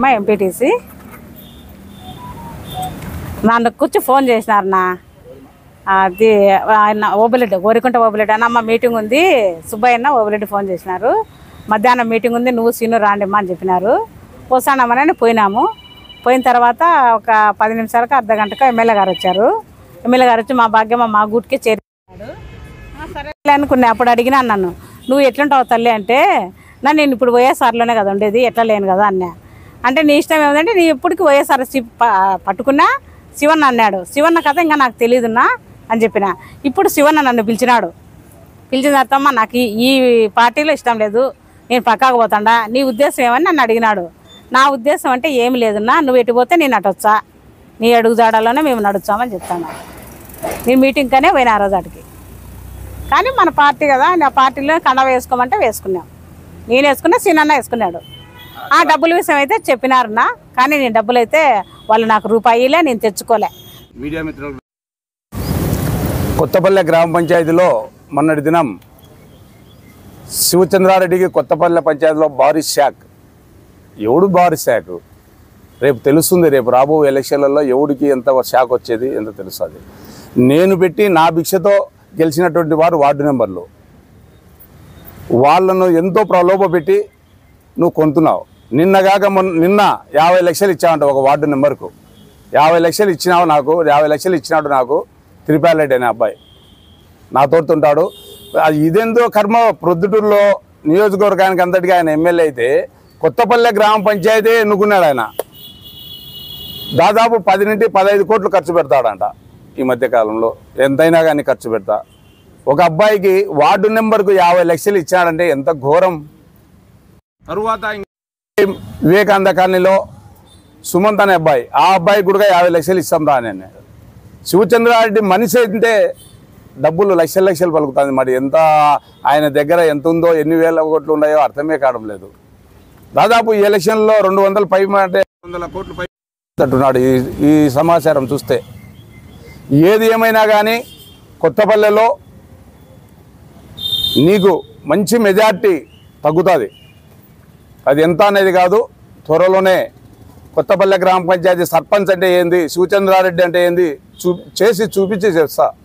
అమ్మ ఎంపీటీసీ నన్ను కూర్చో ఫోన్ చేసినారు నా అది ఆయన ఓబులెడ్డి ఓరికుంట ఓబులెడ్డి అన్న అమ్మ మీటింగ్ ఉంది సుబ్బయ్య అన్న ఓబులెడ్డి ఫోన్ చేసినారు మధ్యాహ్నం మీటింగ్ ఉంది నువ్వు సీను రాండిమ్మా అని చెప్పినారు వస్తానమ్మని పోయినాము పోయిన తర్వాత ఒక పది నిమిషాలకు అర్ధ గంటకు ఎమ్మెల్యే గారు వచ్చారు ఎమ్మెల్యే గారు వచ్చి మా భాగ్యమ్మ మా గూటికే చేరినాడు "ఆ, సరేలే అనుకున్నా అప్పుడు అడిగినా నన్ను నువ్వు ఎట్లుంటావు తల్లి అంటే నన్ను నేను ఇప్పుడు వైఎస్ఆర్లోనే కదా ఉండేది ఎట్లా లేను కదా అన్నా అంటే నీ ఇష్టం ఏమిటంటే నీ ఎప్పటికీ వైఎస్ఆర్ సి- ప- పట్టుకున్నా శివన్న అన్నాడు శివన్న కథ ఇంకా నాకు తెలియదున్నా అని చెప్పిన ఇప్పుడు శివన్న నన్ను పిలిచినాడు పిలిచిన తర్వాత "అమ్మా, నాకు ఈ- ఈ పార్టీలో ఇష్టం లేదు నేను పక్కాకు పోతాడా నీ ఉద్దేశం ఏమని నన్ను అడిగినాడు నా ఉద్దేశం అంటే ఏమి లేదన్నా నువ్వు ఎటు పోతే నేను అటొచ్చా నీ అడుగు జాడలోనే మేము నడుచామని చెప్తాను నేను మీటింగ్కనే పోయినా ఆ రోజు అటుకి కానీ మన పార్టీ కదా ఆ పార్టీలో కండవ వేసుకోమంటే వేసుకున్నాం నేను వేసుకున్నా సీనన్న వేసుకున్నాడు ఆ డబ్బుల విషయం అయితే చెప్పినారన్నా కానీ నేను డబ్బులు అయితే వాళ్ళు నాకు రూపాయిలే నేను తెచ్చుకోలే మీడియా మిత్రులు కొత్తపల్లె గ్రామ పంచాయతీలో మొన్నటి దినం శివచంద్రారెడ్డికి కొత్తపల్లె పంచాయతీలో భారీ షాక్ ఎవడు భారీ షాక్ రేపు తెలుస్తుంది రేపు రాబో ఎలక్షన్లలో ఎవడికి ఎంత షాక్ వచ్చేది ఎంత తెలుస్తుంది నేను పెట్టి నా భిక్షతో గెలిచినటువంటి వారు వార్డు నెంబర్లు వాళ్ళను ఎంతో ప్రలోభ పెట్టి నువ్వు కొంటున్నావు నిన్నగాక మొన్న నిన్న యాభై లక్షలు ఇచ్చావంట ఒక వార్డు నెంబర్కు యాభై లక్షలు ఇచ్చినావు నాకు యాభై లక్షలు ఇచ్చినాడు నాకు త్రిపాలెడ్డి అనే అబ్బాయి నా తోడుతుంటాడు అది ఇదేందో కర్మ ప్రొద్దుటూరులో నియోజకవర్గానికి అంతటిగా ఆయన ఎమ్మెల్యే అయితే కొత్తపల్లె గ్రామ పంచాయతీ ఎన్నుకున్నాడు ఆయన దాదాపు పది నుండి పదహైదు కోట్లు ఖర్చు పెడతాడంట ఈ మధ్య కాలంలో ఎంతైనా కానీ ఖర్చు పెడతా ఒక అబ్బాయికి వార్డు నెంబర్కు యాభై లక్షలు ఇచ్చాడంటే ఎంత ఘోరం తరువాత వివేకానంద కాలనీలో సుమంత్ అనే అబ్బాయి ఆ అబ్బాయి కూడా యాభై లక్షలు ఇస్తాం రా అని అన్నాడు శివచంద్రారెడ్డి మనిషి అయితే డబ్బులు లక్షల లక్షలు పలుకుతుంది మరి ఎంత ఆయన దగ్గర ఎంత ఉందో ఎన్ని వేల కోట్లు ఉన్నాయో అర్థమే కావడం లేదు దాదాపు ఈ ఎలక్షన్లో రెండు వందల పై అంటే వందల కోట్లు పై అంటున్నాడు ఈ ఈ సమాచారం చూస్తే ఏది ఏమైనా కానీ కొత్తపల్లెలో నీకు మంచి మెజార్టీ తగ్గుతుంది అది ఎంత అనేది కాదు త్వరలోనే కొత్తపల్లె గ్రామ పంచాయతీ సర్పంచ్ అంటే ఏంది శివచంద్రారెడ్డి అంటే ఏంది చూ చేసి చూపించి చేస్తా